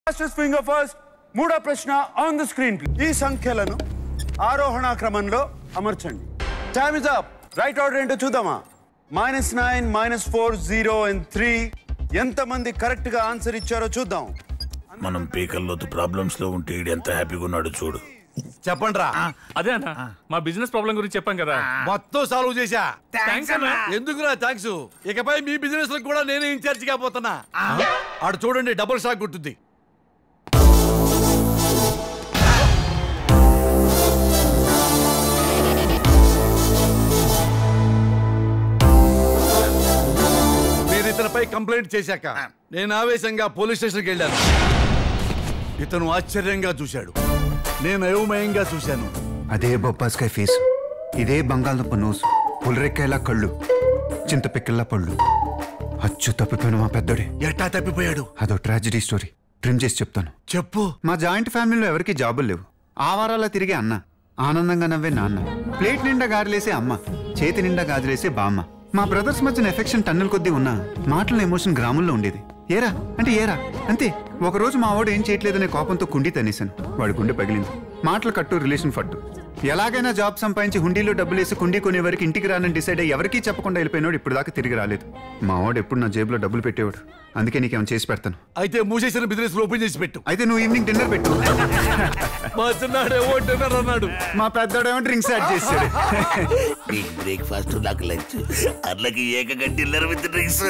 Fastest finger first మూడో ప్రశ్న on the screen ఈ సంఖ్యలను ఆరోహణ క్రమంలో అమర్చండి time is up right order ఏంటో చూద్దామా minus nine minus four zero and three ఎంతమంది కరెక్ట్ గా ఆన్సర్ ఇచ్చారో చూద్దాం మనం పీకల్లోతు ప్రాబ్లమ్స్ లో ఉంటే ఈడు ఎంత హ్యాపీగా ఉన్నాడు చూడు చెప్పండి రా అదే అన్న మా బిజినెస్ ప్రాబ్లం గురించి చెప్పాం కదా మొత్తం సాల్వ్ చేశా థ్యాంక్స్ అన్న ఎందుకురా థ్యాంక్స్ ఇకపై మీ బిజినెస్ కూడా నేనే ఇన్ఛార్జ్ కాబోతున్నా ఆడు చూడండి డబుల్ షాక్ కొట్టుద్ది మీరు ఇతనిపై కంప్లైంట్ చేశాక నేను ఆవేశంగా పోలీస్ స్టేషన్కి వెళ్ళాను ఇతను ఆశ్చర్యంగా చూశాడు నేను అయోమయంగా చూశాను అదే బొప్పాస్కాయ ఫేసు ఇదే బంగాళదుంప నోసు పులరెక్కాయలా కళ్ళు చింతపిక్కల్లా పళ్ళు అచ్చు తప్పిపోయిన మా పెద్దోడే ఎట్టా తప్పిపోయాడు అదో ట్రాజడీ స్టోరీ ట్రిమ్ చేసి చెప్తాను చెప్పు మా జాయింట్ ఫ్యామిలీలో ఎవరికి జాబులు లేవు ఆ వారాల తిరిగే అన్న ఆనందంగా నవ్వే నాన్న ప్లేట్ నిండా గారెలేసే అమ్మ చేతి నిండా గాజులేసే బామ్మ మా బ్రదర్స్ మధ్యన ఎఫెక్షన్ టన్నుల కొద్దీ ఉన్నా మాటల ఎమోషన్ గ్రాముల్లో ఉండేది ఏరా అంటే ఏరా అంతే ఒకరోజు మా వాడు ఏం చేయట్లేదనే కోపంతో కుండి తనేశాను వాడి గుండె పగిలింది మాటలు కట్టు రిలేషన్ ఫట్టు ఎలాగైనా జాబ్ సంపాదించి హుండీలో డబ్బులేసి కుండీ కొనే వరకు ఇంటికి రానని డిసైడ్ అయ్యి ఎవరికీ చెప్పకుండా వెళ్ళిపోయినాడు ఇప్పుడు దాకా తిరిగి రాలేదు మా వాడు ఎప్పుడు నా జేబులో డబ్బులు పెట్టేవాడు అందుకే నీకేమైనా చేసి పెడతాను అయితే మూసేసిన బిజినెస్ ఓపెన్ చేసి పెట్టు అయితే నువ్వు ఈవినింగ్ డిన్నర్ పెట్టు మా చిన్నాడేమో డిన్నర్ అన్నాడు మా పెద్దోడేమో డ్రింక్స్ యాడ్ చేశాడు నీకు బ్రేక్ఫాస్ట్ నాకు లంచ్ అట్లకి ఏకగా డిన్నర్ విత్ డ్రింక్స్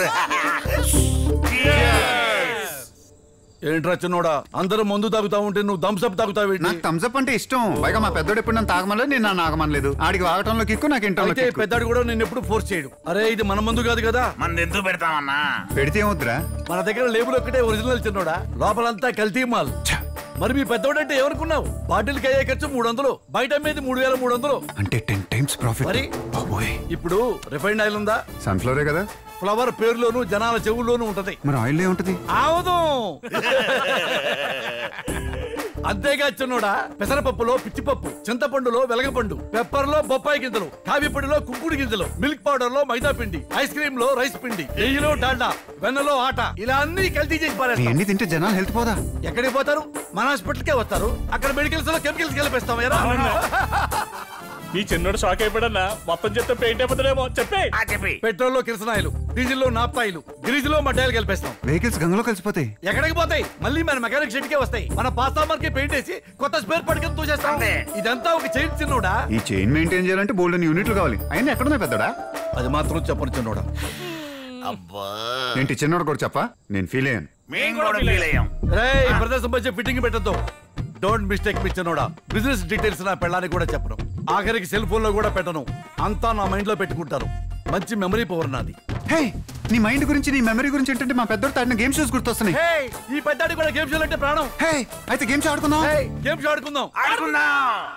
ఏంట్రా చిన్నోడా అందరూ మందు తాగుతా ఉంటే నువ్వు థమ్స్అప్ తాగుతావేంటి నాకు థమ్స్అప్ అంటే ఇష్టం పైగా మా పెద్దోడు ఎప్పుడు నన్ను తాగమలేదు నేను నన్ను ఆగమనలేదు ఆడికి వాగటంలో కిక్కు నాకు ఇంటంలో అయితే కిక్కు. పెద్దాడు కూడా నేను ఎప్పుడు ఫోర్స్ చేయడు అరే ఇది మన మందు కాదు కదా మన ఎందుకు పెడతామన్నా పెడితే ఏమవుతురా మన దగ్గర లేబుల్ ఒక్కటే ఒరిజినల్ చిన్నోడా లోపలంతా కల్తీ మాల్ మరి మీ పెద్దోడంటే ఎవరుకున్నావు బాటిల్కి అయ్యే ఖర్చు మూడు వందలు బయట అమ్మేది మూడు వేల మూడు వందలు అంటే టెన్ టైమ్స్ ప్రాఫిట్ మరి? బాబోయ్ ఇప్పుడు రిఫైండ్ ఆయిల్ ఉందా సన్ఫ్లవరే కదా ఫ్లవర్ పేరులోను జనాల చెవుల్లోనూ ఉంటది మరి ఆయిల్ ఏముంటది ఆవదు అంతేగా చిన్నోడా పెసరపప్పులో పిచ్చిపప్పు చింతపండులో వెలగపండు పెప్పర్ లో బొప్పాయి గింజలు కావి పొడిలో కుంకుడు గింజలు మిల్క్ పౌడర్ లో మైదా పిండి ఐస్ క్రీమ్ లో రైస్ పిండి నెయ్యిలో డాల్డా వెన్నలో ఆట ఇలా అన్ని కల్తీ చేసి పారేస్తాం ఇవన్నీ తింటే జనాలు హెల్త్ పోదా ఎక్కడికి పోతారు మన హాస్పిటల్ కే వస్తారు అక్కడ మెడికల్స్ లో కెమికల్స్ కలిపేస్తాం ఎరా మీ చిన్నోడు షాక్ అయిపోయాడన్నా మొత్తం చెప్తే పెయింట్ అయిపోతాడేమో చెప్పే చెప్పి పెట్రోల్ లో కిరసనాయిలు డీజిల్ లో నాప్తాయిలు గ్రీజులో మడ్డాయిలు కలిపేస్తాం వెహికల్స్ గంగలో కలిసిపోతాయి ఎక్కడికి పోతాయి మళ్ళీ మన మెకానిక్ షెడ్ కే వస్తాయి మన పాస్తామర్ కి పెయింట్ వేసి కొత్త స్పేర్ పట్టుకొని తూచేస్తాం అంతే. ఇదంతా ఒక చైన్ చిన్నోడా ఈ చైన్ మెయింటైన్ చేయాలంటే బోల్డెన్ యూనిట్లు కావాలి అయినా ఎక్కడున్నాయి పెద్దోడా అది మాత్రం చెప్పను చిన్నోడా అబ్బా ఏంటి చిన్నోడు కూడా చెప్పా నేను ఫీల్ అయ్యాను మేము కూడా ఫీల్ అయ్యాం రే ప్రదేశం వచ్చే ఫిట్టింగ్ పెట్టద్దు డోంట్ మిస్టేక్ మీ చిన్నోడా బిజినెస్ డీటెయిల్స్ నా పెళ్ళానికి కూడా చెప్పను ఆఖరికి సెల్ ఫోన్ లో కూడా పెట్టను అంతా నా మైండ్ లో పెట్టుకుంటారు మంచి మెమరీ పవర్ నాది హే నీ మైండ్ గురించి నీ మెమరీ గురించి ఏంటంటే మా పెద్దోడు తాడిన గేమ్ షోస్ గుర్తొస్తున్నాయి హే ఈ పెద్దాడి కూడా గేమ్ షోలు అంటే ప్రాణం హే అయితే గేమ్స్ ఆడుకుందాం హే గేమ్ షో ఆడుకుందాం ఆడుకుందాం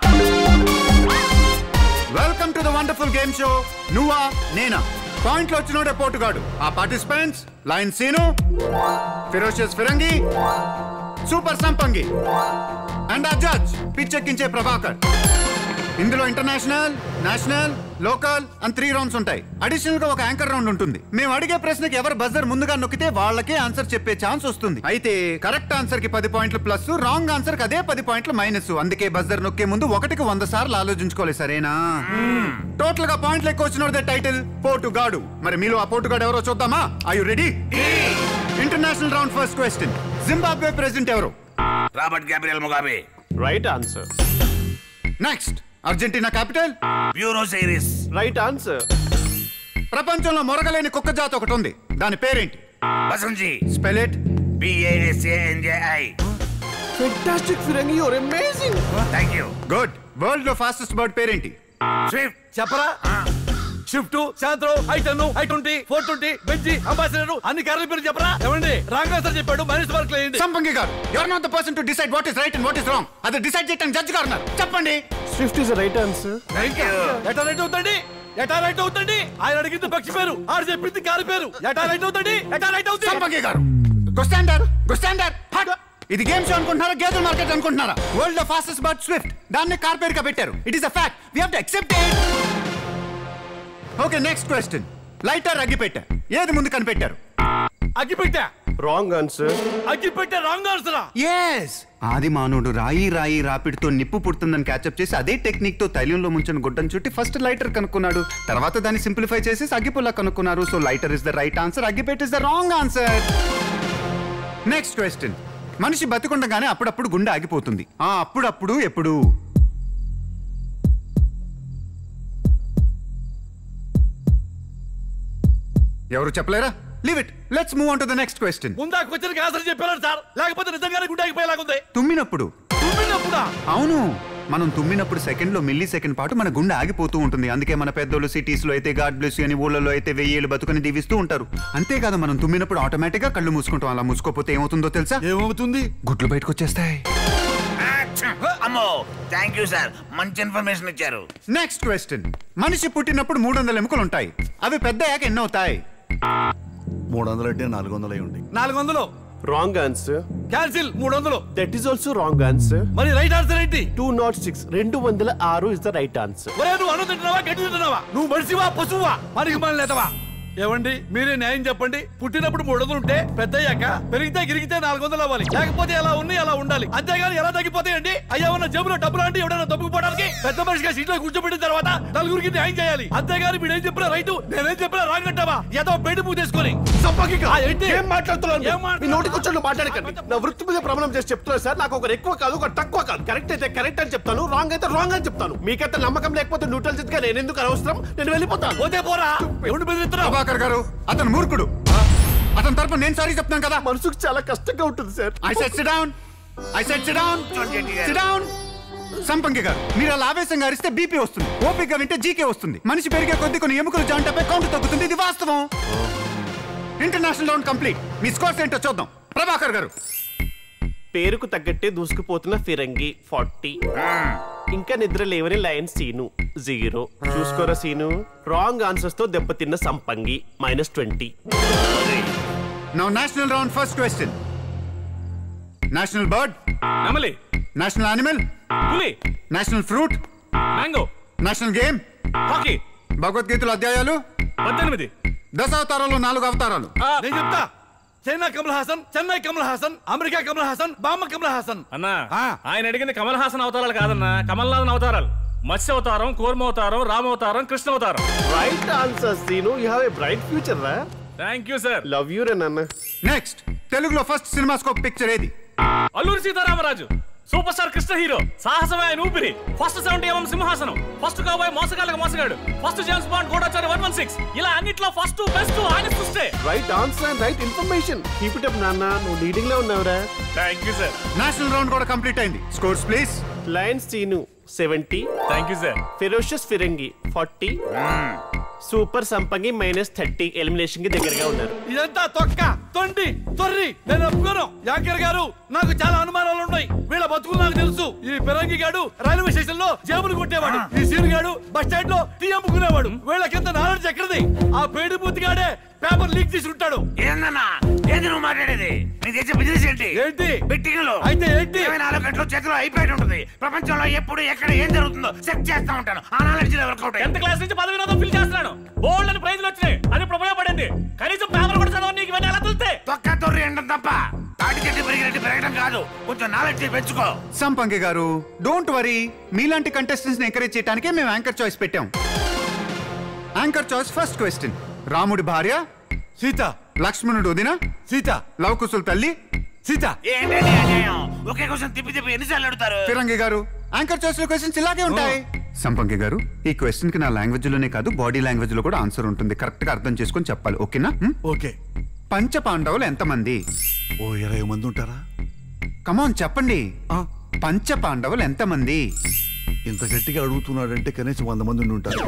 welcome to the wonderful game show నువ్వా నేనా పాయింట్లు వచ్చినోడే పోటుగాడు ఆ పార్టిసిపెంట్స్ లైన్ సీను ఫిరోషియస్ ఫిరంగి సూపర్ సంపంగి అండ్ ఆ జడ్జ్ పిచ్చెక్కించే ప్రభాకర్ ఇందులో ఇంటర్నేషనల్ నేషనల్ లోకల్ అని త్రీ రౌండ్స్ ఉంటాయి అడిషనల్ గా ఒక యాంకర్ రౌండ్ ఉంటుంది మేము అడిగే ప్రశ్నకి ఎవరు బజర్ ముందుగా నొక్కితే వాళ్ళకే ఆన్సర్ చెప్పే ఛాన్స్ వస్తుంది అయితే కరెక్ట్ ఆన్సర్ కి పది పాయింట్లు ప్లస్ రాంగ్ ఆన్సర్ కి అదే పది పాయింట్లు మైనస్ అందుకే బజర్ నొక్కే ముందు ఒకటికి వంద సార్లు ఆలోచించుకోవాలి సరేనా టోటల్ గా పాయింట్లు ఎక్కువ వచ్చినదే టైటిల్ పోటుగాడు మరి మీలో ఆ పోటుగాడు ఎవరో చూద్దామా I you ready international round first question Zimbabwe president ఎవరు Robert Gabriel Mugabe right answer next Argentina capital బ్యూరో సైరిస్ రైట్ ఆన్సర్ ప్రపంచంలో మొరగలేని కుక్క జాతి ఒకటి ఉంది దాని పేరేంటి basenji spell it BASANJI fantastic ఫిరంగి your amazing thank you good world లో ఫాస్టెస్ట్ బర్డ్ పేరేంటి స్విఫ్ట్ చెప్పరా షిఫ్ట్ సాయంత్రం I ten I twenty four twenty Benz Ambassador అన్ని కార్ల పేరు చెప్పరా ఏమండి రాంగ్ ఆన్సర్ చెప్పాడు మైనస్ మార్క్ లేండి సంపంగి గారు you're not the person to decide what is right and what is wrong అది డిసైడ్ చేయడానికి జడ్జ్ గారు ఉన్నారు చెప్పండి స్విఫ్ట్ ఇస్ రైట్ ఆన్సర్ ఎటా రైట్ అవుతండి ఎటా రైట్ అవుతండి ఆయన అడిగింది పక్షి పేరు ఆడు చెప్పింది కారు పేరు ఎటా రైట్ అవుతండి ఎటా రైట్ అవుతుంది సంపంగి గారు గుస్టాండర్ గుస్టాండర్ ఇది గేమ్ షో అనుకుంటున్నారా గేదెల మార్కెట్ అనుకుంటున్నారా వరల్డ్ లో ఫాస్టెస్ట్ బర్డ్ స్విఫ్ట్ దాన్ని కార్ పేరుగా పెట్టారు it is a fact we have to accept it okay next question lighter అగ్గిపెట్టె ఏది ముందు కనిపెట్టారు అగ్గిపెట్టా రాంగ్ ఆన్సర్ అగ్గిపెట్టా రాంగ్ ఆన్సరా ఎస్ ఆది మానవుడు రాయి రాయి రాపిడితో నిప్పు పుడుతుందని క్యాచప్ చేసి అదే టెక్నిక్ తో తైలంలో ముంచిన గుడ్డను చుట్టి ఫస్ట్ లైటర్ కనుక్కున్నాడు తర్వాత దాన్ని సింప్లిఫై చేసి అగ్గిపుల్ల కనుక్కున్నారు so lighter is the right answer అగ్గిపెట్ is the wrong answer next question మనిషి బతికుండగానే అప్పుడప్పుడు గుండె ఆగిపోతుంది ఆ అప్పుడప్పుడు ఎప్పుడు ఎవరు చెప్పలేరా leave it let's move on to the next question ముందా క్వశ్చన్ ఆన్సర్ చెప్పారు సార్ లేకపోతే నిజంగానే గుండె ఆగిపోయేలాగుంది తుమ్మినప్పుడు తుమ్మినప్పుడా అవును మనం తుమ్మినప్పుడు సెకండ్ లో మిల్లీ సెకండ్ పాటు మన గుండె ఆగిపోతూ ఉంటుంది అందుకే మన పెద్దోళ్ళు సిటీస్ లో అయితే గాడ్ బ్లెస్ అని ఊళ్ళలో అయితే వెయ్యేళ్ళు బతుకుని దీవిస్తూ ఉంటారు అంతేకాదు మనం తుమ్మినప్పుడు ఆటోమేటిక్ గా కళ్ళు మూసుకుంటాం అలా మూసుకోపోతే ఏమవుతుందో తెలుసా ఏమవుతుంది గుడ్లు బయటకు వచ్చేస్తాయి అమ్మో థ్యాంక్ యూ సార్ మంచి ఇన్ఫర్మేషన్ ఇచ్చారు నెక్స్ట్ క్వశ్చన్ మనిషి పుట్టినప్పుడు మూడు వందల ఎముకలు ఉంటాయి అవి పెద్ద అయ్యాక ఎన్ని అవుతాయి మూడు వందలు అంటే నాలుగు వందలు అయి ఉంటాయి నాలుగు వందలు రాంగ్ ఆన్సర్ క్యాన్సిల్ మూడు వందలు that is also wrong answer మరి రైట్ ఆన్సర్ ఏంటి టూ నాట్ సిక్స్ రెండు వందల ఆరు ఇస్ ద రైట్ ఆన్సర్ ఒరే నువ్వు అన్నం తింటున్నావా గడ్డి తింటున్నావా నువ్వు మనిషివా పశువా మనకి మన లేదవా ఏమండి మీరే న్యాయం చెప్పండి పుట్టినప్పుడు మూడు వందలు ఉంటే పెద్దయ్యాక పెరిగితే గిరిగితే నాలుగు వందలు అవ్వాలి లేకపోతే ఎలా ఉన్నాయి అలా ఉండాలి అంతేగాని ఎలా తగ్గిపోతాయండి అయ్యా ఉన్న జేబులో డబ్బులు అంటే ఎవడైనా తప్పుకుపోవడానికి పెద్ద మనిషిగా సీట్లో కూర్చోబెట్టిన తర్వాత నలుగురికి న్యాయం చేయాలి అంతేగాని మీరు ఏం చెప్పినా రైట్ నేనేం చెప్పినా రాంగ్ అంటావా ఏదో పెళ్లి పూజ చేసుకొని ఆ, ఏంటి? ఏం మాట్లాడుతున్నాను ఏం మాట్లాడుతున్నావు? మీ నోటికి వచ్చి మాట్లాడకండి నా వృత్తి మీద ప్రమాణం చేసి చెప్తున్నా సార్ నాకు ఒకరు ఎక్కువ కాదు ఒక తక్కువ కాదు కరెక్ట్ అయితే కరెక్ట్ అని చెప్తాను రాంగ్ అయితే రాంగ్ అని చెప్తాను మీకైతే నమ్మకం లేకపోతే న్యూట్రల్ గా నేను ఎందుకు అనవసరం నేను వెళ్ళిపోతాను పోతే పోరా ఎవడు బెదిరిస్తున్నావు ప్రభాకర్ గారు అతను మూర్ఖుడు అతని తరపు నేను సారీ చెప్తున్నాను కదా మనసుకు చాలా కష్టంగా ఉంటుంది sir I set sit down I set sit down sit down Sampangi గారు మీరు అలా ఆవేశంగా అరిస్తే బీపీ వస్తుంది ఓపిక వింటే జీకే వస్తుంది మనిషి పెరిగే కొద్ది కొన్ని ఎముకలు జాయింట్ కౌంట్ తగ్గుతుంది ఇది వాస్తవం ఇంటర్నేషనల్ రౌండ్ కంప్లీట్ మీ స్కోర్స్ ఏంటో చూద్దాం ప్రభాకర్ గారు పేరుకు తగ్గట్టే దూసుకుపోతున్న ఫిరంగి ఫార్టీ ఇంకా నిద్ర లేవని లయన్ సీను జీరో చూసుకోరా సీను రాంగ్ ఆన్సర్స్ తో దెబ్బతిన్న Sampangi minus twenty now national round first question national bird నెమలి నేషనల్ యానిమల్ పులి national fruit mango national game hockey భగవద్గీతలో అధ్యాయాలు పద్దెనిమిది దశావతారాలు నాలుగు అవతారాలు నేను చెప్తా చైనా కమల్ హాసన్ చెన్నై కమల్ హాసన్ అమెరికా కమల్ హాసన్ బామ్మ కమల్ హాసన్ అన్నా ఆ. ఆయన అడిగింది కమల్ హాసన్ అవతారాలు కాదన్నా కమల్నాథన్ అవతారాలు మత్స్య అవతారం కూర్మ అవతారం రామ అవతారం కృష్ణ అవతారం right answer Seenu you have a bright future రా thank you sir love you రే నాన్న నెక్స్ట్ తెలుగులో ఫస్ట్ సినిమాస్కోప్ పిక్చర్ ఏది Alluri Sitaramaraju super star Krishna hero సాహసమే ఆయన ఊపిరి first seventy MM Simhasanam first కాబోయే మోసగాళ్ళకి మోసగాడు first James Bond Gudachari one one six ఇలా అన్నిట్లో ఫస్ట్ బెస్ట్ ఆయన చూస్తే right answer and right information keep it up నాన్న నువ్వు లీడింగ్ లో ఉన్నావురా thank you sir national round కూడా కంప్లీట్ అయింది scores please lion Seenu seventy thank you sir ferocious Firangi forty super Sampangi minus thirty elimination కి దగ్గరగా ఉన్నారు ఇదంతా తొక్క తొండి తొర్రి నేను ఒప్పుకోను యాంకర్ గారు నాకు చాలా అనుమానాలు ఉన్నాయి వీళ్ళ బతుకులు నాకు తెలుసు ఈ పిరంగి గాడు రైల్వే స్టేషన్ లో జేబులు కొట్టేవాడు ఈ సీన్ గాడు బస్ స్టాండ్ లో టీ అమ్ముకునేవాడు వీళ్ళకింత నాలెడ్జ్ ఎక్కడిది ఆ పేడి బూత్ గాడే పేపర్ లీక్ చేసి ఉంటాడు ఏందన్నా ఏంది నువ్వు మాట్లాడేది నీకు తెచ్చే బిజినెస్ ఏంటి ఏంటి బెట్టింగ్ లో అయితే ఏంటి ఇరవై నాలుగు గంటలు చేతిలో అయిపోయి ఉంటుంది ప్రపంచంలో ఎప్పుడు ఎక్కడ ఏం జరుగుతుందో చెక్ చేస్తా ఉంటాను ఆ నాలెడ్జ్ వర్కౌట్ టెన్త్ క్లాస్ నుంచి పదవి వినోదం ఫిల్ చేస్తున్నాను బోల్డ్ అని ప్రైజ్లు వచ్చినాయి అది ఇప్పుడు ఉపయోగపడింది కనీసం పేపర్ కూడా చదవని నీకు ఇవన్నీ ఎలా తెలుస్తే తొక్క తొర్రి ఎండం తప్ప తాటి చెట్టు పెరిగినట్టు పెరగడం కాదు కొంచెం నాలెడ్జ్ పెంచుకో సంపంగి గారు డోంట్ వరీ మీలాంటి కంటెస్టెంట్స్ ని ఎంకరేజ్ చేయడానికే మేము యాంకర్ చాయిస్ పెట్టాం యాంకర్ చాయిస్ ఫస్ట్ క్వశ్చన్ రాముడి భార్య సీత లక్ష్మణుడు వదిన సీత లవకుశుల తల్లి సీత ఏంటండి అన్యాయం ఒకే క్వశ్చన్ తిప్పి తిప్పి ఎన్నిసార్లు అడుగుతారు ఫిరంగి గారు యాంకర్ చాయిస్ లో క్వశ్చన్స్ ఇలాగే ఉంటాయి సంపంగి గారు ఈ క్వశ్చన్ కి నా లాంగ్వేజ్ లోనే కాదు బాడీ లాంగ్వేజ్ లో కూడా ఆన్సర్ ఉంటుంది కరెక్ట్ గా అర్థం చేసుకొని చెప్పాలి ఓకేనా హ్మ్? ఓకే పంచ పాండవులు ఎంతమంది ఓ ఇరవై మంది ఉంటారా కమాన్ చెప్పండి పంచ పాండవులు ఎంతమంది ఇంత గట్టిగా అడుగుతున్నాడంటే కనీసం వంద మంది ఉండి ఉంటారు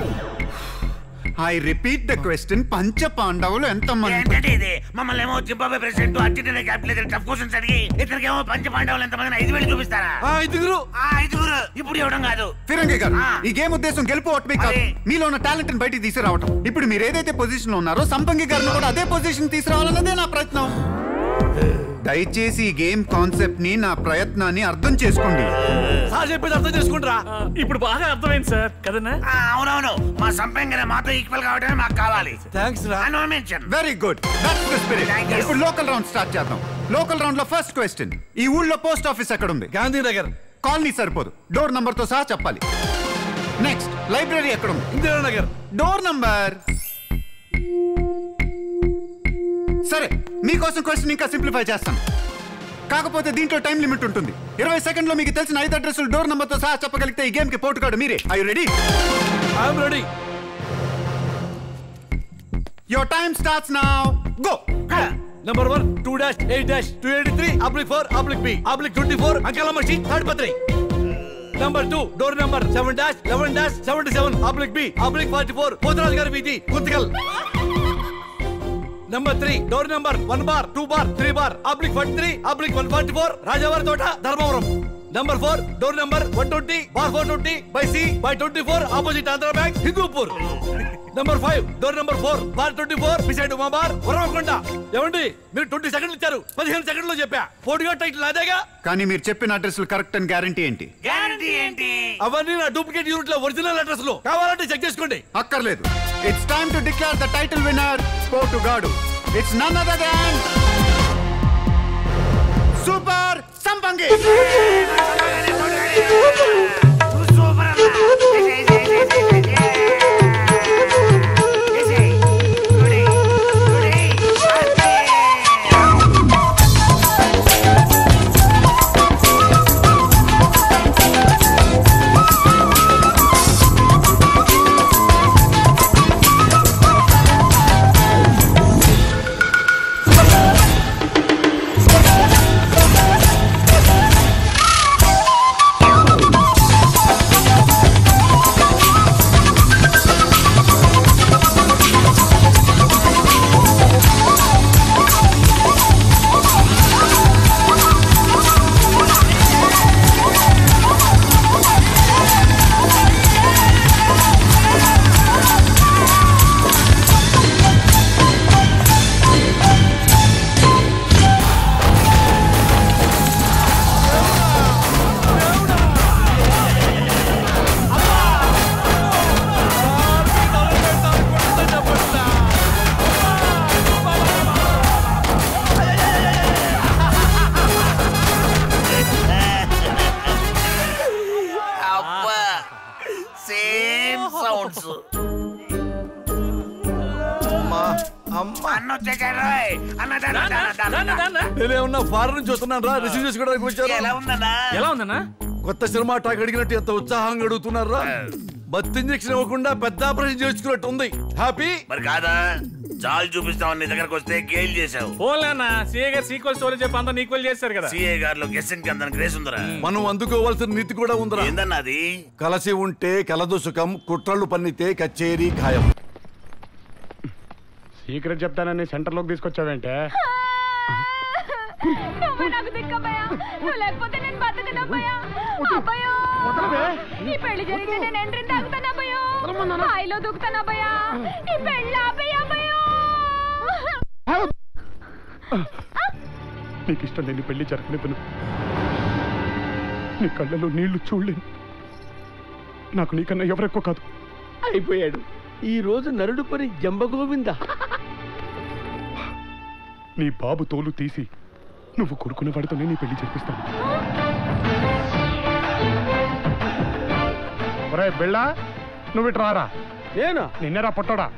ఐ రిపీట్ ద క్వశ్చన్ పంచ పాండవులు ఎంతమంది ఏంటంటే ఇది మమ్మల్ని ఏమో Zimbabwe president Argentina capital tough questions అడిగి ఇతనికేమో పంచ పాండవులు ఎంతమంది ఐదు వేలు చూపిస్తారా ఆ ఐదుగురు ఆ ఐదుగురు ఇప్పుడు ఇవ్వడం కాదు ఫిరంగి గారు ఆ. ఈ గేమ్ ఉద్దేశం గెలుపు ఓటమి కాదు అదే. మీలో ఉన్న టాలెంట్ బయటికి తీసుకురావటం ఇప్పుడు మీరు ఏదైతే పొజిషన్ లో ఉన్నారో సంపంగి గారిని కూడా అదే పొజిషన్ తీసుకురావాలన్నదే నా ప్రయత్నం దయచేసి ఈ గేమ్ కాన్సెప్ట్ ని నా ప్రయత్నాన్ని అర్థం చేసుకోండి సార్ చెప్పేది అర్థం చేసుకుంటారా ఇప్పుడు బాగా అర్థమైంది సార్ కదన్నా ఆ, అవునవును మా సంపంగన మాతో ఈక్వల్ కావడమే మాకు కావాలి థ్యాంక్స్ రా no mention very good that's the spirit Thank you. ఇప్పుడు లోకల్ రౌండ్ స్టార్ట్ చేద్దాం లోకల్ రౌండ్ లో ఫస్ట్ క్వశ్చన్ ఈ ఊళ్ళో పోస్ట్ ఆఫీస్ ఎక్కడ ఉంది గాంధీనగర్ కాలనీ సరిపోదు డోర్ నంబర్ తో సహా చెప్పాలి నెక్స్ట్ లైబ్రరీ ఎక్కడ ఉంది ఇందిరానగర్ డోర్ నంబర్ సరే మీకోసం క్వశ్చన్ ఇంకా సింప్లిఫై చేస్తాను కాకపోతే దీంట్లో టైం లిమిట్ ఉంటుంది ఇరవై సెకండ్ లో మీకు తెలిసిన ఐదు అడ్రస్లు డోర్ నంబర్ తో సహా చెప్పగలిగితే ఈ గేమ్ కి పోటుకాడు మీరే are ready I'm ready your time starts now go number one two dash eight dash two eighty three oblique four oblique B oblique twenty four అంకలమర్చి థర్డ్ పత్రి number two door number seven dash eleven dash seventy seven oblique B oblique forty four Potharaju గారి వీధి Guntakal number three door number one bar two bar three bar oblique forty three oblique one forty four రాజావారి తోట Dharmavaram number four door number one twenty bar four twenty by C by twenty four opposite Andhra bank Hindupur number five door number four bar twenty four beside Uma bar Uravakonda ఏమండి మీరు twenty సెకండ్లు ఇచ్చారు పదిహేను సెకండ్లో చెప్పా పోటీగా టైటిల్ అదేగా కానీ మీరు చెప్పిన అడ్రస్లు కరెక్ట్ అని గ్యారంటీ ఏంటి గ్యారంటీ ఏంటి అవన్నీ నా డూప్లికేట్ యూనిట్ లో ఒరిజినల్ అడ్రస్ లో కావాలంటే చెక్ చేసుకోండి అక్కర్లేదు it's time to declare the title winner పోటుగాడు it's none other than super Sampangi super అన్న ఏసేయ్, ఏసేయ్, ఏసేయ్, ఏసేయ్. ఏసేయ్. గుడి, గుడి, అంతే. అబ్బా సేమ్ సౌండ్స్ అన్న వచ్చేసాడు రోయ్. అన్న దాన్న, దాన్న, దాన్న, దాన్న. నేనేమన్నా ఫారెన్ నుంచి వస్తున్నాను రా రిసీవ్ చేసుకోవడానికి వచ్చారు ఎలా ఉందన్నా ఎలా ఉందన్నా కొత్త సినిమా టాక్ అడిగినట్టు ఎంత ఉత్సాహంగా అడుగుతున్నారా బత్ ఇంజెక్షన్ ఇవ్వకుండా పెద్ద ఆపరేషన్ చేసుకున్నట్టు ఉంది హ్యాపీ మరి కాదా చాలు చూపిస్తామని నీ దగ్గరకు వస్తే గేల్ చేసావు పోలే అన్న సిఏ గారు సీక్వల్ స్టోరీ చెప్పి అందరిని ఈక్వల్ చేశారు కదా సిఏ గారిలో గెస్సెన్ కి అందరికి గ్రేస్ ఉందరా మనం అందుకోవాల్సిన నీతి కూడా ఉందిరా ఏందన్నా అది కలసి ఉంటే కలదు సుఖం కుట్రలు పన్నితే కచేరీ ఖాయం సీక్రెట్ చెప్తానని సెంటర్లోకి తీసుకొచ్చావేంటే నువ్వే నాకు దిక్కమ్మయ్యా నువ్వు లేకపోతే నేను బతకను అబ్బయ్యా అబ్బయ్యో ఈ పెళ్లి జరిగితే నేను ఎంట్రీ తాగుతాను అబ్బయ్యో హాయిలో దూకుతాను అబ్బయ్యా ఈ పెళ్లి ఆపయ్యా అబ్బయ్యో నీకు ఇష్టం లేని పెళ్లి జరగనివ్వను నీ కళ్ళలో నీళ్లు చూడలేను నాకు నీకన్నా ఎవరెక్కువ కాదు అయిపోయాడు ఈ రోజు నరుడు పని జంబగోవింద నీ బాబు తోలు తీసి నువ్వు కొడుకున్న వాడితోనే నీ పెళ్లి జరిపిస్తాను ఒరే బిళ్ళ నువ్వు ఇటు రారా నేనా నిన్నరా పొట్టోడా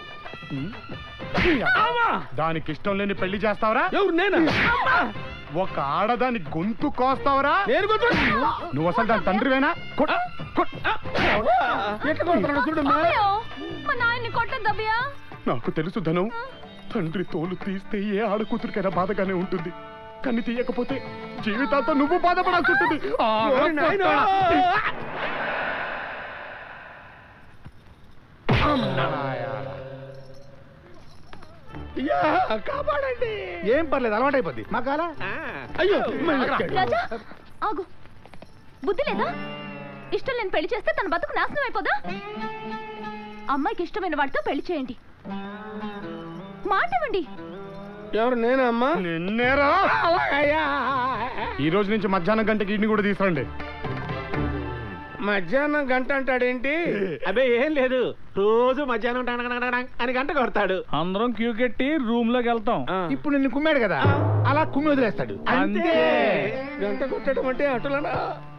దానికి ఇష్టం లేని పెళ్లి చేస్తావరా ఎవరు నేనా ఒక ఆడదాని గొంతు కోస్తావరా నేను కొంచెం నువ్వు అసలు దాని తండ్రివేనా కొట్, కొట్. ఎట్లా కొడుతున్నాడు చూడమ్మా అబ్బయ్యో మా నాయన్ని కొట్టద్దు అబ్బయ్యా నాకు తెలుసు ధనం తండ్రి తోలు తీస్తే ఏ ఆడకూతురికైనా బాధగానే ఉంటుంది కానీ తీయకపోతే జీవితాంతం నువ్వు బాధపడాల్సి ఉంటుంది ఆ, ఓరి నాయనా. అయ్యా, కాపాడండి ఏం పర్లేదు అలవాటు అయిపోద్ది మా కాల అయ్యో మళ్ళీ వచ్చాడు. రాజా ఆగు బుద్ధి లేదా ఇష్టం లేని పెళ్లి చేస్తే తన బతుకు నాశనం అయిపోదా అమ్మాయికి ఇష్టమైన వాడితో పెళ్లి చేయండి మాట ఇవ్వండి ఎవరు నేనా అమ్మా నిన్నేరా ఈ రోజు నుంచి మధ్యాహ్నం గంటకి ఇంటిని కూడా తీసురండి మధ్యాహ్నం గంట అంటాడేంటి అబే ఏం లేదు రోజు మధ్యాహ్నం టంగ్ టంగ్ టంగ్ టంగ్ అని గంట కొడతాడు అందరం క్యూ కట్టి రూమ్ లోకి వెళ్తాం ఇప్పుడు నిన్ను కుమ్మాడు కదా అలా కుమ్మి వదిలేస్తాడు అంతే గంట కొట్టడం అంటే అటులనా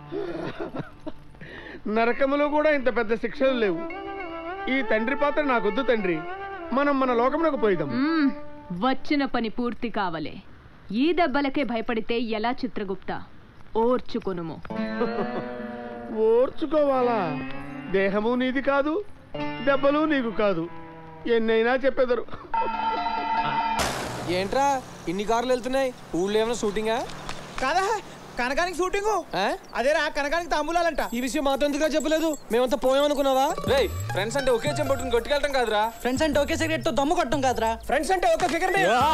నరకములో కూడా ఇంత పెద్ద శిక్షలు లేవు ఈ తండ్రి పాత్ర నాకొద్దు తండ్రి మనం మన లోకమునకు పోయిదాం మ్మ్. వచ్చిన పని పూర్తి కావలే ఈ దెబ్బలకే భయపడితే ఎలా చిత్రగుప్త ఓర్చుకొనుము ఓర్చుకోవాలా దేహము నీది కాదు దెబ్బలు నీకు కాదు ఎన్నైనా చెప్పెదరు ఏంట్రా ఇన్ని కార్లు వెళ్తున్నాయి ఊళ్ళో ఏమైనా షూటింగా కాదా కనకానికి షూటింగ్ అదేరా కనకానికి తాంబూలాలంట ఈ విషయం మాతో ఎందుకు చెప్పలేదు మేమంతా పోయామనుకున్నావా రే ఫ్రెండ్స్ అంటే ఒకే చెంపట్టుకుని కొట్టుకెళ్ళటం కాదురా ఫ్రెండ్స్ అంటే ఒకే సిగరెట్ తో దమ్ము కొట్టడం కాదురా ఫ్రెండ్స్ అంటే ఒక ఫిగర్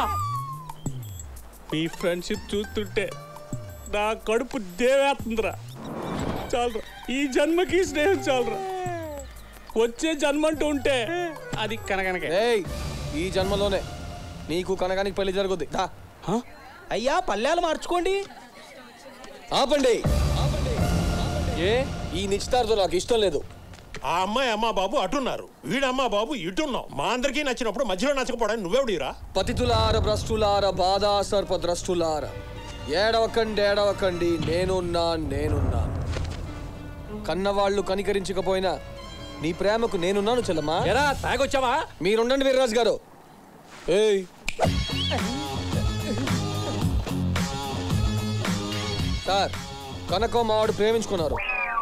మీ ఫ్రెండ్షిప్ చూస్తుంటే నా కడుపు దేవేస్తుందిరా చాలరా ఈ జన్మకి ఈ స్నేహం చాలరా వచ్చే జన్మ అంటూ ఉంటే అది కనకనకే ఏయ్ ఈ జన్మలోనే నీకు కనకానికి పెళ్లి జరుగుద్ది దా అయ్యా పల్లెలు మార్చుకోండి ఆపండి ఏ ఈ నిశ్చితార్థం నాకు ఇష్టం లేదు ఆ అమ్మాయి అమ్మా బాబు అటున్నారు వీడమ్మా బాబు ఇటున్నావు మా అందరికీ నచ్చినప్పుడు మధ్యలో నచ్చకపోవడానికి నువ్వెవడిరా పతితులార భ్రష్టులార బాధా సర్ప ద్రష్టులార ఏడవకండి ఏడవకండి నేనున్నా నేనున్నా కన్నవాళ్ళు కనికరించకపోయినా నీ ప్రేమకు నేనున్నాను చెల్లమ్మా ఎరా తాగొచ్చావా మీరుండండి వీర్రాజు గారు ఏయ్ సార్ కనకో మావాడు ప్రేమించుకున్నారు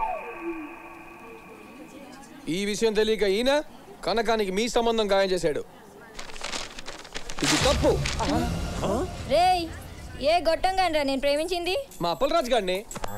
ఈ విషయం తెలియక ఈయన కనకానికి మీ సంబంధం గాయం చేశాడు ఇది తప్పు రేయ్ ఏ గొట్టంగానరా నేను ప్రేమించింది మా అప్పలరాజు గారిని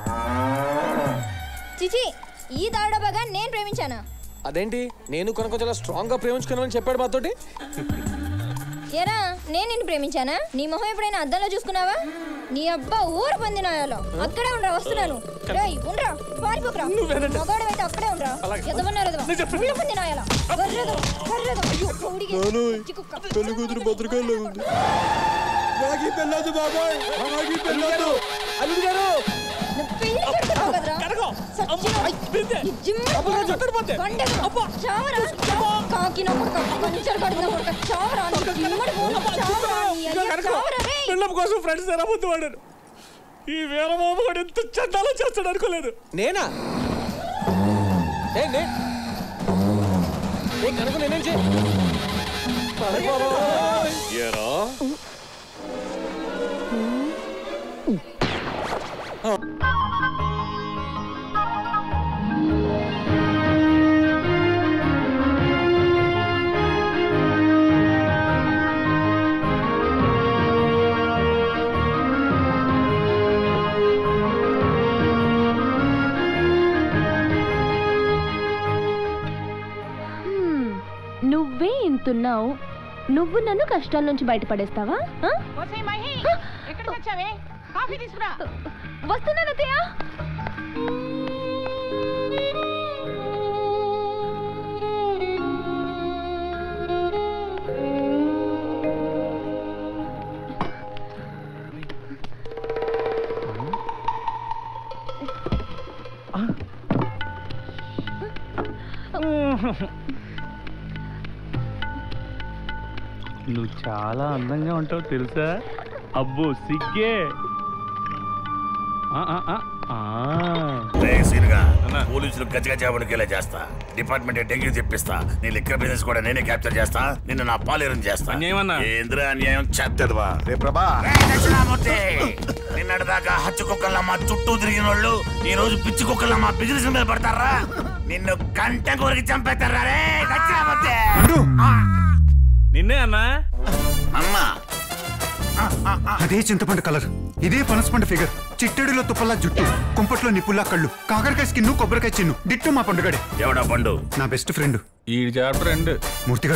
చిచి ఈ దాడబగా నేను ప్రేమించానా అదేంటి నేను కనుక చాలా స్ట్రాంగ్ గా ప్రేమించుకున్నానని చెప్పాడు మాతోటి ఏరా నేను నిన్ను ప్రేమించానా నీ మొహం ఎప్పుడైనా అద్దంలో చూసుకున్నావా నీ అబ్బా ఊరు పొందినాయాలో అక్కడే ఉండరా వస్తున్నాను రేయ్ ఉండరా పారిపోకరా మగవాడు అయితే అక్కడే ఉండరా ఎదవన్నారు ఊరు పొందినాయాలా గర్రెదు గర్రెదు అయ్యో ఉడికి పిచ్చి కుక్క. పెళ్లి కూతురు భద్రకాయలో ఉంది నాకు పెళ్ళదు బాబాయ్ నాకు పెళ్ళదు అల్లుడు గారు నువ్వు పెళ్లి కొడుకున్నావు కదరా? సచ్చినోడు. ఈ జిమ్మ గండెదు. చావరా? కాకి నా కొడుకు, కంచర్ కడుపున కొడుకు. చావరా? నీ జిమ్మడి పోను. చావరా? నీ అయ్య చావరా రేయ్. పిల్లం కోసం ఫ్రెండ్స్ ఎలా ముందు వాడాడు ఈ వీరమామ కూడా ఎంత చండాలో చేస్తాడు అనుకోలేదు నేనా ఏ నే ఏ కనుక నేనేం చే ఏరా హ్మ్. నువ్వే ఇంతున్నావు నువ్వు నన్ను కష్టాల నుంచి బయటపడేస్తావా ఆ? ఎక్కడికి వచ్చావే కాఫీ తీసుకురా వస్తున్నాను అత్తయ్య నువ్వు చాలా అందంగా ఉంటావు తెలుసా అబ్బో సిగ్గే ఆ, ఆ, ఆ, ఆ. సీనుగా పోలీసులు గజగజ వణికేలా చేస్తా డిపార్ట్మెంట్ డెంగ్యూ తెప్పిస్తా నీ లిక్కర్ బిజినెస్ కూడా నేనే క్యాప్చర్ చేస్తా నిన్ను నా పాలేరం చేస్తా అన్యాయమన్నా? ఏంద్ర అన్యాయం చెత్తదువా రే ప్రభా దక్షిణామూర్తి నిన్నటి దాకా హచ్చు కుక్కల్లా మా చుట్టూ తిరిగిన వాళ్ళు ఈ రోజు పిచ్చి కుక్కల్లా మా బిజినెస్ మీద పడతారా నిన్ను కంట కొరికి చంపేస్తారా రే దక్షిణామూర్తి నిన్నే అన్నా అమ్మా అదే చింతపండు కలర్ ఇదే పనసపండు ఫిగర్ చిట్టడిలో తుప్పల్లా జుట్టు కుంపట్లో నిప్పుల్లా కళ్ళు కాకరకాయ స్కిన్ కొబ్బరికాయ చిన్ను డిట్టు మా పండుగడే ఎవడా పండు నా బెస్ట్ ఫ్రెండ్ ఈ చాప్టర్ ఎండ్ మూర్తి గారు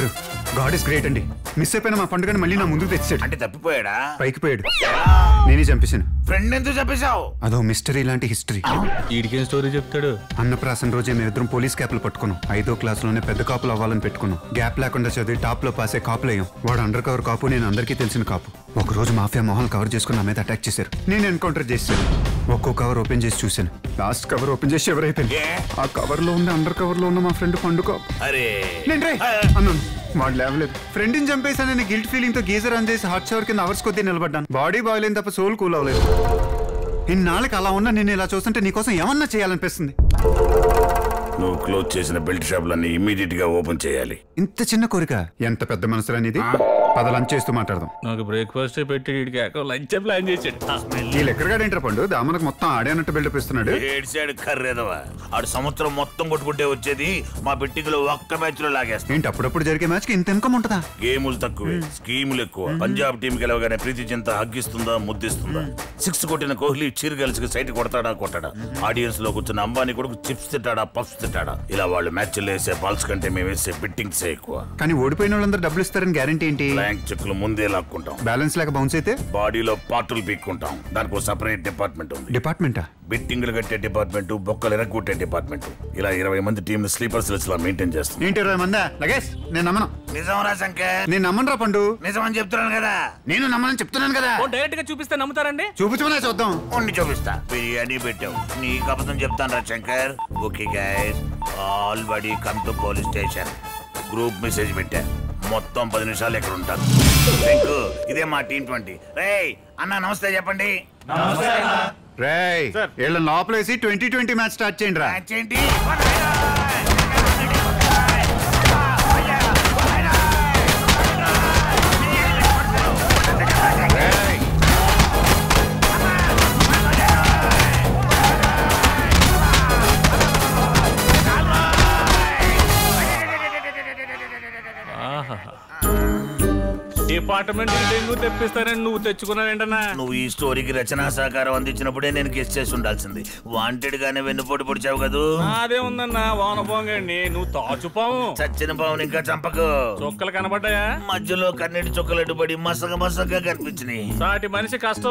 గాడ్ ఇస్ గ్రేట్ అండి మిస్ అయిపోయిన మా పండుగని మళ్ళీ నా ముందుకు తెచ్చాడు అంటే తప్పిపోయాడా పైకి పోయాడు నేనే చంపేశాను ఫ్రెండ్ ఎందుకు చెప్పేశావు అదో మిస్టరీ లాంటి హిస్టరీ ఈడికేం స్టోరీ చెప్తాడు అన్నప్రాసన రోజే మేమిద్దరం పోలీస్ క్యాప్లు పట్టుకున్నాం ఐదో క్లాస్ లోనే పెద్ద కాపులు అవ్వాలని పెట్టుకున్నాం గ్యాప్ లేకుండా చదివి టాప్ లో పాసే కాపులు అయ్యాం వాడు అండర్ కవర్ కాపు నేను అందరికీ తెలిసిన కాపు ఒక రోజు మాఫియా మొహాలు కవర్ చేసుకుని నా మీద అటాక్ చేశారు నేను ఎన్కౌంటర్ చేశాను ఒక్కో కవర్ ఓపెన్ చేసి చూశాను లాస్ట్ కవర్ ఓపెన్ చేసి ఎవరైపోయింది ఆ కవర్ లో ఉంది అండర్ కవర్ లో ఉన్న మా ఫ్రెండ్ పండుగ అరే నేను రే అన్నాను వాడు లేవలేదు ఫ్రెండ్ ని చంపేశానని గిల్ట్ ఫీలింగ్ తో గీజర్ ఆన్ చేసి హాట్ షవర్ కింద అవర్స్ కొద్దీ నిలబడ్డాను బాడీ బాయిల్ అయిన తప్ప సోల్ కూల్ అవ్వలేదు ఇన్నాళ్ళకి అలా ఉన్నా నేను ఇలా చూస్తుంటే నీకోసం ఏమన్నా చేయాలనిపిస్తుంది నువ్వు క్లోజ్ చేసిన బెల్ట్ షాపులన్నీ ఇమీడియట్ గా ఓపెన్ చేయాలి ఇంత చిన్న కోరిక ఎంత పెద్ద మనసురా అనేది పద లంచ్ చేస్తూ మాట్లాడదాం నాకు బ్రేక్ఫాస్ట్ పెట్టి వీడికి లంచ్ ప్లాన్ చేసాడు ఈ లెక్కరగాడేంట్రా పండు దామనకు మొత్తం ఆడేనట్టు బిల్డప్ ఇస్తున్నాడు ఏడ్చాడు కర్రేదవా ఆడు సంవత్సరం మొత్తం కొట్టుకుంటే వచ్చేది మా బెట్టింగ్లో ఒక్క మ్యాచ్ లో లాగేస్తాం ఏంటి అప్పుడప్పుడు జరిగే మ్యాచ్ కి ఇంత ఇన్కమ్ ఉంటుందా గేములు తక్కువే స్కీములు ఎక్కువ పంజాబ్ టీం గెలవగానే ప్రీతి చింత హగ్గిస్తుందా ముద్దిస్తుందా సిక్స్ కొట్టిన కోహ్లీ చీర్ గెలిచి సైట్ కొడతాడా కొట్టాడా ఆడియన్స్ లో కూర్చున్న అంబానీ కొడుకు చిప్స్ తిట్టాడా పఫ్స్ తిట్టాడా ఇలా వాళ్ళు మ్యాచ్ వేసే బాల్స్ కంటే మేము వేసే బిట్టింగ్స్ ఎక్కువ కానీ ఓడిపోయిన వాళ్ళందరూ డబ్బులు ఇస్తారని గ్యారంటీ ఏంటి బ్యాంక్ చెక్కులు ముందే లాక్కుంటాం బ్యాలెన్స్ లేక బౌన్స్ అయితే బాడీలో పార్టులు పీక్కుంటాం దానికి సపరేట్ డిపార్ట్మెంట్ ఉంది డిపార్ట్మెంటా బెట్టింగ్లు కట్టే డిపార్ట్మెంట్ బొక్కలు ఎరగొట్టే డిపార్ట్మెంట్ ఇలా ఇరవై మంది టీం స్లీపర్స్ లా మెయింటైన్ చేస్తాం ఏంటి ఇరవై మందా లగేష్ నేను నమ్మను నిజంరా శంకర్ నేను నమ్మను రా పండు నిజం అని చెప్తున్నాను కదా నేను నమ్మనని చెప్తున్నాను కదా డైరెక్ట్ గా చూపిస్తే నమ్ముతారండి చూపించమనే చూద్దాం ఉండి చూపిస్తా బిర్యానీ పెట్టావు నీకు అబద్ధం చెప్తాను రా Shankar okay guys all buddy come to police station group message పెట్టా మొత్తం పది నిమిషాలు ఎక్కడ ఉంటారు శంకు ఇదే మా టీం ట్వంటీ రే అన్న నమస్తే చెప్పండి రేయ్ వీళ్ళ లోపలేసి ట్వంటీ ట్వంటీ మ్యాచ్ స్టార్ట్ చేయండి రా మ్యాచ్ ఏంటి డిపార్ట్మెంట్ డెంగ్యూ తెప్పిస్తానని నువ్వు తెచ్చుకున్నావేంటన్నా నువ్వు ఈ స్టోరీకి రచనా సహకారం అందించినప్పుడే నేను గెస్ట్ చేసి ఉండాల్సింది వాంటెడ్ గానే వెన్నుపోటు పొడిచావు కదూ అదే ఉందన్నా వాన పోంగండి నువ్వు తాచుపావు చచ్చిన పావుని ఇంకా చంపకు చుక్కలు కనబడ్డాయా మధ్యలో కన్నీటి చుక్కలు అడ్డుపడి మసగ మసగగా కనిపించినాయి సాటి మనిషి కష్టం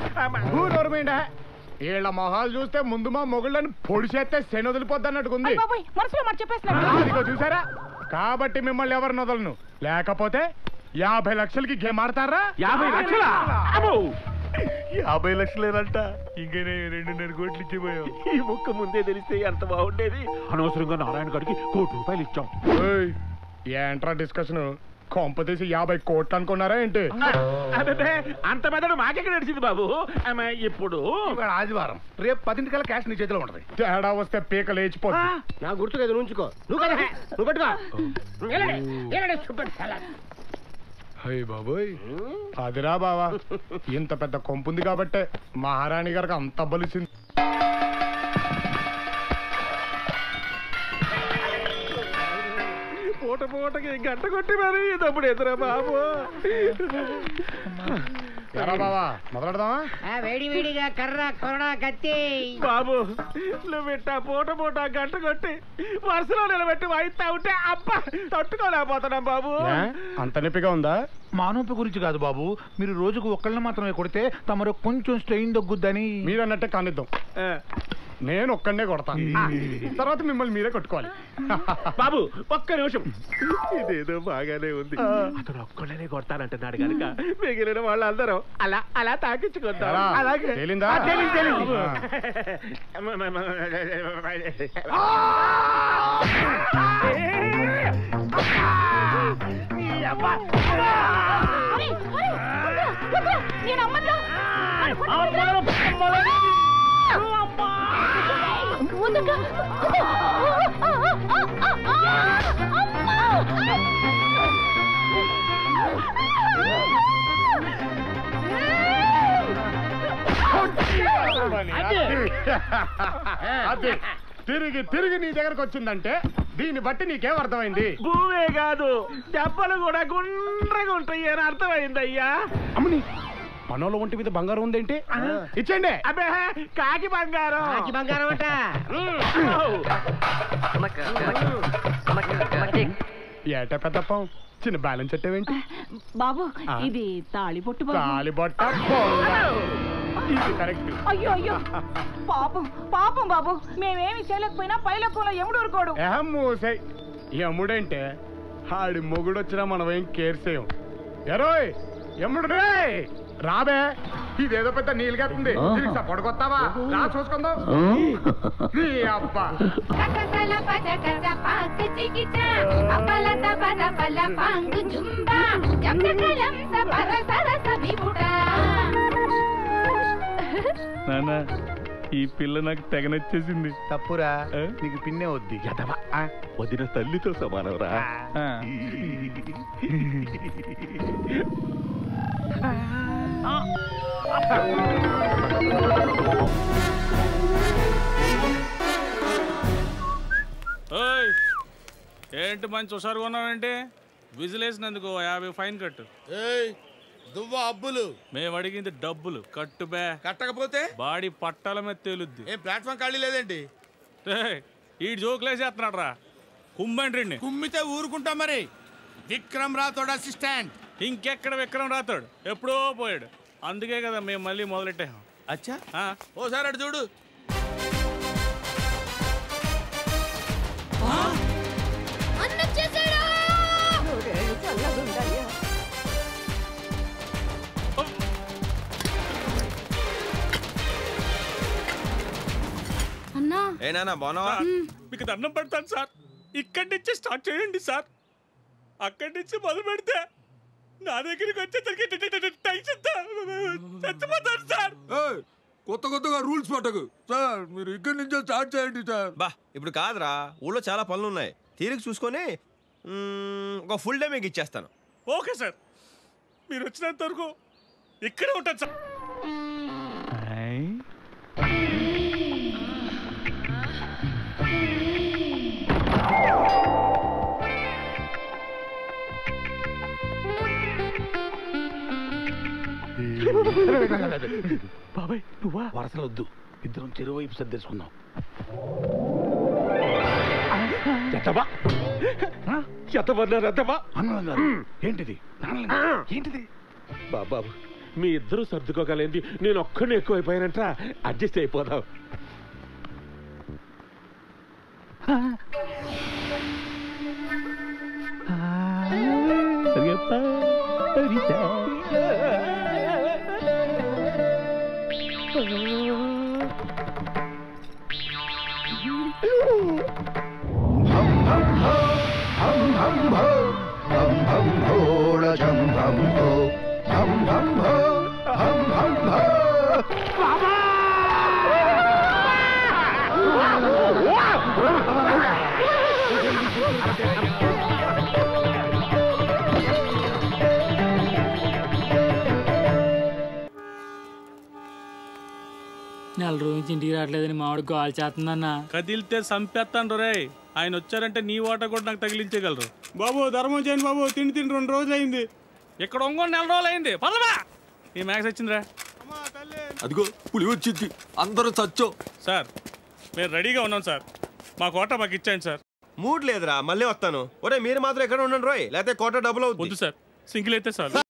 వీళ్ళ మొహాలు చూస్తే ముందు మా మొగుళ్ళని పొడి చేస్తే శని వదిలిపోద్ది అన్నట్టుకుంది బాబోయ్ మనసులో మాట చెప్పేస్తున్నాడు అదిగో చూసారా కాబట్టి మిమ్మల్ని ఎవరిని వదలను లేకపోతే యాభై లక్షలకి గేమ్ ఆడతారా యాభై లక్షలా? అబ్బో! యాభై లక్షలేనంట ఇంకా నేను రెండున్నర కోట్లు ఇచ్చిపోయాం ఈ ముక్క ముందే తెలిస్తే ఎంత బాగుండేది అనవసరంగా నారాయణ గారికి కోటి రూపాయలు ఇచ్చాం ఏయ్, ఏంట్రా డిస్కషన్ కొంప తీసి యాభై కోట్లు అనుకున్నారా ఏంటి అబ్బబ్బే, అంత మెదడు మాకెక్కడ నడిచింది బాబు ఆమె ఇప్పుడు ఆదివారం రేపు పదింటికల్లా క్యాష్ నీ చేతిలో ఉంటది తేడా వస్తే పీక లేచిపోతుంది నా గుర్తు కదా ఉంచుకో నువ్వు కదా నువ్వు పెట్టుకో వెళ్ళండి, వెళ్ళండి, చూపెట్టు, వెళ్ళండి. అయ్య బాబోయ్ అదిరా బావా ఇంత పెద్ద కొంపుంది కాబట్టే మహారాణి గారికి అంత బలిసింది పూట పూటకి గంట కొట్టి మరి తప్పుడు ఎదురా బాబు ఎరా బావా మొదలెడదామా వేడి వేడిగా కర్ర కొరడా కత్తి బాబు నువ్వు ఇట్టా పూట పూట గంట కొట్టి వరుసలో నిలబెట్టి వాయిస్తా ఉంటే అబ్బా తట్టుకోలేకపోతున్నాం బాబు ఏ? అంత నొప్పిగా ఉందా మానవప గురించి కాదు బాబు మీరు రోజుకు ఒక్కళ్ళని మాత్రమే కొడితే తమరు కొంచెం స్ట్రెయిన్ తగ్గుద్దని మీరన్నట్టే కానిద్దాం నేను ఒక్కడే కొడతా తర్వాత మిమ్మల్ని మీరే కొట్టుకోవాలి బాబు ఒక్క నిమిషం ఇదేదో బాగానే ఉంది అతను ఒక్కళ్ళనే కొడతానంటున్నాడు కనుక మిగిలిన వాళ్ళందరూ అలా అలా తాకించుకుందాం ఎరా, అలాగే తేలిందా? ఆ, తేలింది, తేలింది. ఒరేయ్, ఒరేయ్, వద్దురా, వద్దురా, నేను అమ్మను వద్దురా, అదే తిరిగి తిరిగి నీ దగ్గరకు వచ్చిందంటే దీన్ని బట్టి నీకేం అర్థమైంది భూమే కాదు దెబ్బలు కూడా గుండ్రగా ఉంటాయి అని అర్థమైందయ్యా అమ్మని మనోళ్ళ ఒంటి మీద బంగారం ఉందేంటి ఇచ్చేయండి అబ్బే కాకి బంగారం కాకి బంగారం అట ఏట పెద్దప్పం చిన్న బ్యాలెన్స్ పెట్టేవేంటి బాబు ఆ. ఇది తాళి పొట్టు బాబు తాలిబొట్ట ఇది కరెక్ట్ అయ్యో అయ్యో పాపం పాపం బాబు మేమేమి చేయలేకపోయినా పైలక్కులో ఎముడు ఊరుకోడు ఏహం మూసై యముడంటే ఆడి మొగుడు వచ్చినా మనం ఏం కేర్ చేయం ఎరోయ్ యముడు రే రాబే ఇదేదో పెద్ద నీళ్ళగెత్తుంది దీనికి సపోర్ట్ కొత్తావా రా చూసుకుందాం నీ అబ్బా కకసల పద కద పాక చికిచ అపల తపద పల పాంగు జుంబా జంకకలం సపర సరస విపుడా నాన్న ఈ పిల్ల నాకు తెగ నచ్చేసింది తప్పురా నీకు పిన్నే వద్ది వదిన తల్లితో సమానవరా ఓయ్ ఏంటి మంచి హుషారుగా ఉన్నావంటే విజిలేసినందుకు ఓ యాభై ఫైన్ కట్టు దువ్వ అబ్బులు మేము అడిగింది డబ్బులు కట్టు బే కట్టకపోతే బాడీ పట్టాల మీద తేలుద్ది ఏం ప్లాట్ఫామ్ ఖాళీ లేదేంటి ఈ జోకులేసేస్తున్నాడు రా కుమ్మండ్రి కుమ్మితే ఊరుకుంటాం మరి విక్రమ్ రాథోడ్ అసిస్టెంట్ ఇంకెక్కడ విక్రమ్ రాతాడు ఎప్పుడో పోయాడు అందుకే కదా మేము మళ్ళీ మొదలెట్టాం అచ్చా ఓసారి అటు చూడు అన్నం చేసాడా అన్నా ఏనా బాగున్నావా మీకు దండం పెడతాను సార్ ఇక్కడి నుంచి స్టార్ట్ చేయండి సార్ అక్కడి నుంచి మొదలు పెడితే నా దగ్గరికి వచ్చేసరికి టెన్షన్ చచ్చిపోతాను సార్ కొత్త కొత్తగా రూల్స్ పట్టకు సార్ మీరు ఇక్కడి నుంచే స్టార్ట్ చేయండి సార్ బా ఇప్పుడు కాదురా ఊళ్ళో చాలా పనులు ఉన్నాయి తీరిక చూసుకొని మ్మ్, ఒక ఫుల్ డే మీకు ఇచ్చేస్తాను ఓకే సార్ మీరు వచ్చినంత వరకు ఇక్కడే ఉంటాను సార్ బాబాయ్ నువ్వా వరసలు వద్దు ఇద్దరం చెరువు వైపు సర్దేసుకుందాం ఎత్తవా ఎత్తవన్నా ఎత్తవా అన్నారు ఏంటిది ఏంటిది బాబాబు మీ ఇద్దరు సర్దుకోగలేంది నేను ఒక్కడిని ఎక్కువైపోయానంట అడ్జస్ట్ అయిపోదాం నెల రోజు నుంచి ఇంటికి రావట్లేదని మామిడి కాల్ చేస్తుందన్న కదిలితే సంపేస్తాను రే ఆయన వచ్చారంటే నీ వాట కూడా నాకు తగిలించగలరు బాబు ధర్మం చేయండి బాబు తిండి తిండి రెండు రోజులు అయింది ఇక్కడ ఒంగోలు నెల రోజులు అయింది పదమా ఈ మ్యాక్స్ వచ్చిందిరా అదిగో పులి వచ్చింది అందరూ చచ్చో సార్ మేము రెడీగా ఉన్నాం సార్ మా కోట మాకు ఇచ్చాయండి సార్ మూడ్ లేదురా మళ్ళీ వస్తాను ఒరే మీరు మాత్రం ఎక్కడ ఉండండి రోయ్ లేకపోతే కోట డబ్బులు అవుతుంది వద్దు సార్ సింగిల్ అయితే సార్